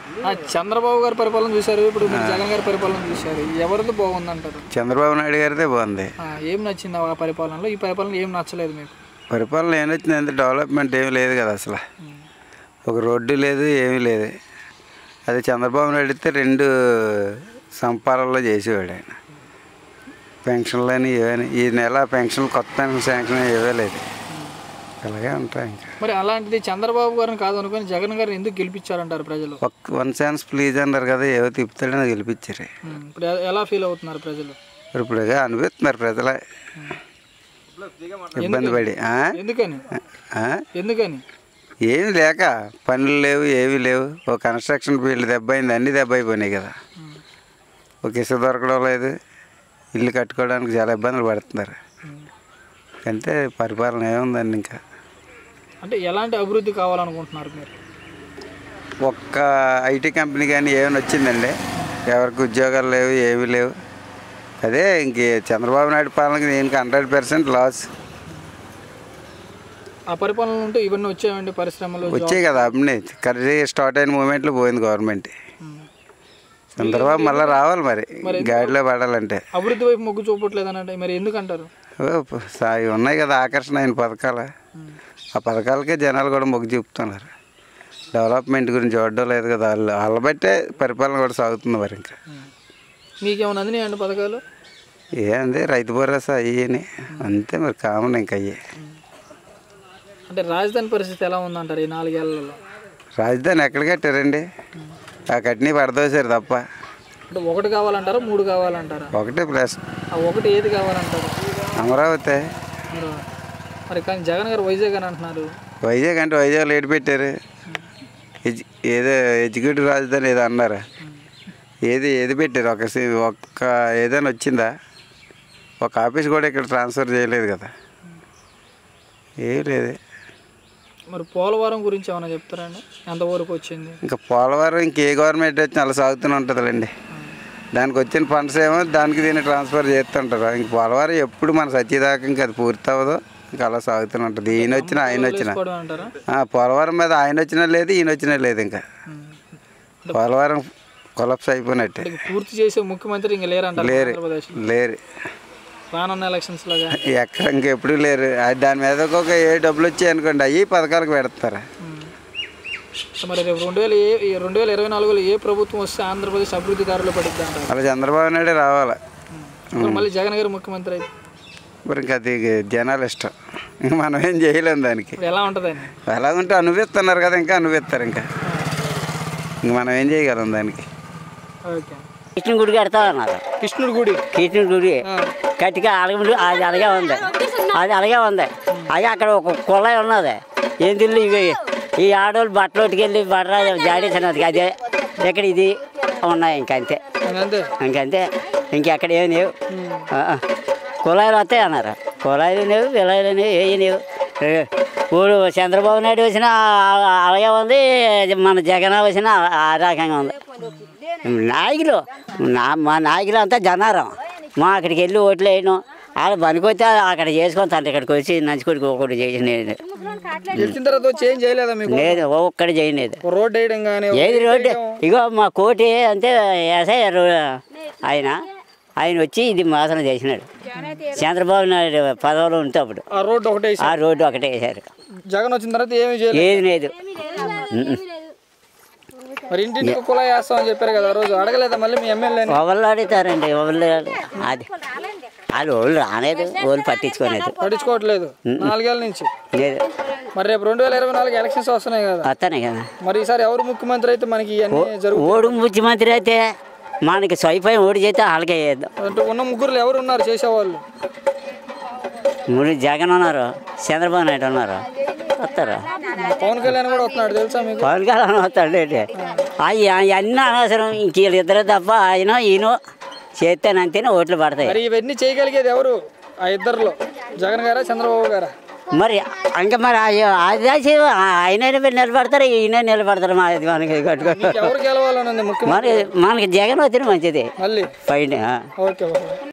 ఆ, చంద్రబాబు గారి పరిపాలన చూశారు ఇప్పుడు మీరు జగన్ గారి పరిపాలన చూశారు ఎవరిది బాగుందంటారు చంద్రబాబు నాయుడు గారిదే బాగుంది ఆ, ఏం నచ్చింది ఆ పరిపాలనలో ఈ పరిపాలన ఏం నచ్చలేదు మీకు పరిపాలన ఏమొచ్చింది అంత డెవలప్మెంట్ ఏమీ లేదు కదా అసలు ఒక రోడ్డు లేదు ఏమీ లేదు అది చంద్రబాబు నాయుడు అయితే రెండు సంపాలనలో చేసేవాడు ఆయన పెన్షన్లు అని ఇవని ఈ నెల పెన్షన్ కొత్త పెన్షన్ శాంక్షన్ ఇవే లేదు అలాగే ఉంటాయి ఇంకా మరి అలాంటిది చంద్రబాబు గారిని కాదు అనుకుని జగన్ గారిని ఎందుకు గెలిపించారంటారు ప్రజలు ఒక్క వన్ ఛాన్స్ ప్లీజ్ అన్నారు కదా ఏవో తిప్పుతాడని గెలిపించారు ఉమ్, ఇప్పుడు ఎ- ఎలా ఫీల్ అవుతున్నారు ప్రజలు మరి ఇప్పుడు ఇక అనిపిస్తున్నారు ప్రజలే ఇబ్బంది పడి ఆ? ఎందుకని ఆ? ఎందుకని ఏమి లేక పనులు లేవు ఏమీ లేవు ఒక కన్స్ట్రక్షన్ ఫీల్డ్ దెబ్బ అయింది అన్ని దెబ్బ అయిపోయినాయి కదా ఒక ఇసుక దొరకడం లేదు ఇల్లు కట్టుకోవడానికి చాలా ఇబ్బందులు పడుతున్నారు అంతే పరిపాలన ఏముందండి ఇంకా అంటే ఎలాంటి అభివృద్ధి కావాలనుకుంటున్నారు మీరు ఒక్క ఐటీ కంపెనీ కానీ ఏమైనా వచ్చిందండి ఎవరికి ఉద్యోగాలు లేవు ఏమీ లేవు అదే ఇంక చంద్రబాబు నాయుడు పాలనకి నేను హండ్రెడ్ పర్సెంట్ లాస్ ఆ పరిపాలన ఉంటే ఇవన్నీ వచ్చాయండి పరిశ్రమలు వచ్చాయి కదా అప్పుడే కరెక్ట్ స్టార్ట్ అయిన మూమెంట్లో పోయింది గవర్నమెంట్ ఉమ్. చంద్రబాబు మళ్ళీ రావాలి మరి గాడిలో పడాలంటే అభివృద్ధి వైపు మొగ్గు చూపట్లేదు అంటే మరి ఎందుకంటారు ఓ, ప- సా- ఇవి ఉన్నాయి కదా ఆకర్షణ అయిన పథకాలు ఆ పథకాలకే జనాలు కూడా మొగ్గు చూపుతున్నారు డెవలప్మెంట్ గురించి చూడడం లేదు కదా వాళ్ళు వాళ్ళ బట్టే పరిపాలన కూడా సాగుతుంది మరి ఇంకా మీకేమైనా అందినాయండి పథకాలు ఏంది రైతు భరోసా అయ్యని అంతే మరి కామన్ ఇంకా అయ్యే అంటే రాజధాని పరిస్థితి ఎలా ఉందంటారు ఈ నాలుగేళ్లలో రాజధాని ఎక్కడ కట్టారండి ఆ కట్టిన పడదోసారు తప్ప అంటే ఒకటి కావాలంటారా మూడు కావాలంటారా ఒకటే ప్లస్ ఆ ఒకటి ఏది కావాలంటారు అమరావతి మీరు మరి కానీ జగన్ గారు వైజాగ్ అని అంటున్నారు వైజాగ్ అంటే వైజాగ్ లేట్ పెట్టారు ఎడ్యు- ఏదో ఎగ్జిక్యూటివ్ రాజధాని ఏదో అన్నారు ఏది ఏది పెట్టారు ఒక సి- ఒక్క ఏదైనా వచ్చిందా ఒక ఆఫీస్ కూడా ఇక్కడ ట్రాన్స్ఫర్ చేయలేదు కదా ఏం లేదు మరి పోలవరం గురించి ఏమైనా చెప్తారండి ఎంతవరకు వచ్చింది ఇంకా పోలవరం ఇంకే గవర్నమెంట్ వచ్చినా అలా సాగుతూనే ఉంటుందిలేండి దానికి వచ్చిన ఫండ్స్ ఏమో దానికి దీన్ని ట్రాన్స్ఫర్ చేస్తుంటారు ఇంక పోలవరం ఎప్పుడు మన సత్యదాకా ఇంకా అది పూర్తి అవ్వదు ఇంకా అలా సాగుతూనే ఉంటుంది ఈయన వచ్చినా ఆయన వచ్చినా తీసుకోవడం అంటారా ఆ, పోలవరం మీద ఆయన వచ్చినా లేదు ఈయన వచ్చినా లేదు ఇంకా పోలవరం కొలప్స్ అయిపోయినట్టే అంటే పూర్తి చేసే ముఖ్యమంత్రి ఇంకా లేరంటారు లేరు ఆంధ్రప్రదేశ్ లేరు రానున్న ఎలక్షన్స్ లాగా ఎక్కడ ఇంకెప్పుడు లేరు అది దాని మీద ఒక ఏ డబ్బులు వచ్చాయి అనుకోండి అవి పథకాలకు పెడతారు సో మరి రేపు రెండు వేల ఏ ఈ రెండు వేల ఇరవై నాలుగులో ఏ ప్రభుత్వం వస్తే ఆంధ్రప్రదేశ్ అభివృద్ధి దారిలో పడుద్ది అంటారు అలా చంద్రబాబు నాయుడే రావాలి మరి మళ్ళీ జగన్ గారు ముఖ్యమంత్రి అయితే మరి ఇంకా అది జనాలు ఇష్టం ఇంకా మనం ఏం చేయలేం దానికి ఇప్పుడు ఎలా ఉంటుందని ఎలాగుంటే అనుభవిస్తున్నారు కదా ఇంకా అనుభవిస్తారు ఇంకా ఇంక మనం ఏం చేయగలం దానికి ఓకే కృష్ణుడి గుడి కడతా అన్నారు కృష్ణుడి గుడి కృష్ణుడి గుడి కట్టిగా అలాగే అది అలాగే ఉంది అది అలాగే ఉంది అది అక్కడ ఒక కుళాయి ఉన్నది ఏం తిల్లు ఇవి ఈ ఆడవాళ్ళు బట్టలు ఉట్టుకెళ్ళి బట్ట జాడేసినది అదే ఇక్కడ ఇది ఉన్నాయి ఇంక అంతే అంతే ఇంకంతే ఇంకెక్కడ ఏమి లేవు ఆ, ఆ. కుళాయిలు వస్తాయి అన్నారు కుళాయిలు లేవు విలాయిలు లేవు ఏవి లేవు ఏ, ఇప్పుడు చంద్రబాబు నాయుడు వచ్చిన అలాగే ఉంది మన జగన్ వచ్చిన ఆ రకంగా ఉంది నాయకులు నా మా నాయకులు అంతా జనారం మా అక్కడికి వెళ్ళి ఓట్లు వేయను వాళ్ళు పనికొస్తే అక్కడ చేసుకొని తండ్రి ఇక్కడికి వచ్చి నంచుకొడికి ఒకటి చేయలేదు గెలిచిన తర్వాత చేంజ్ చేయలేదా మీకు లేదు ఒక్కటి చేయలేదు ఒక రోడ్ వేయడం కానీ ఏది రోడ్డు ఇగో మా కోటి అంతే ఎస్ఐ రో- ఆయన ఆయన వచ్చి ఇది మోసం చేసినాడు చంద్రబాబు నాయుడు పదవిలో ఉంటే అప్పుడు ఆ రోడ్డు ఒకటే వేసి- ఆ రోడ్డు ఒకటే వేశారు జగన్ వచ్చిన తర్వాత ఏమీ చేయలేదు ఏది లేదు ఉమ్మ్. మరి ఇంటింటికి కుళాయి వేస్తామని చెప్పారు కదా ఆ రోజు అడగలేదా మళ్ళీ మీ ఎమ్మెల్యేని ఎవరు అడుగుతారండి ఎవరు అది వాళ్ళు వాళ్ళు రాలేదు వాళ్ళు పట్టించుకోలేదు పట్టించుకోవట్లేదు నాలుగేళ్ల నుంచి లేదు మరి రేపు రెండు వేల ఇరవై నాలుగు ఎలక్షన్స్ వస్తున్నాయి కదా వస్తానే కదా మరి ఈసారి ఎవరు ముఖ్యమంత్రి అయితే మనకి ఇవన్నీ జరుగు ఓడు ముఖ్యమంత్రి అయితే మనకి స్వైపై ఓడి చేస్తే వాళ్ళకే వేద్దాం అంటే ఉన్న ముగ్గురు ఎవరు ఉన్నారు చేసేవాళ్ళు మూడు జగన్ ఉన్నారు చంద్రబాబు నాయుడు ఉన్నారు వస్తారు పవన్ కళ్యాణ్ కూడా వస్తున్నాడు తెలుసా మీకు పవన్ కళ్యాణ్ వస్తాడు అవి అన్నీ అనవసరం ఇంక వీళ్ళిద్దరు తప్ప ఆయన ఈయన చేస్తానంతేనే ఓట్లు పడతాయి మరి ఇవన్నీ చేయగలిగేది ఎవరు ఆ ఇద్దరిలో జగన్ గారా చంద్రబాబు గారా మరి ఇంకా మరి అది ఆయన నిలబడతారు ఈయన నిలబడతారు మా ఇది మనకి కట్టుకో ఎవరు గెలవాలని ఉంది ముఖ్యమంత్రి మరి మనకి జగన్ వచ్చిన మంచిది మళ్ళీ పైన ఓకే ఓకే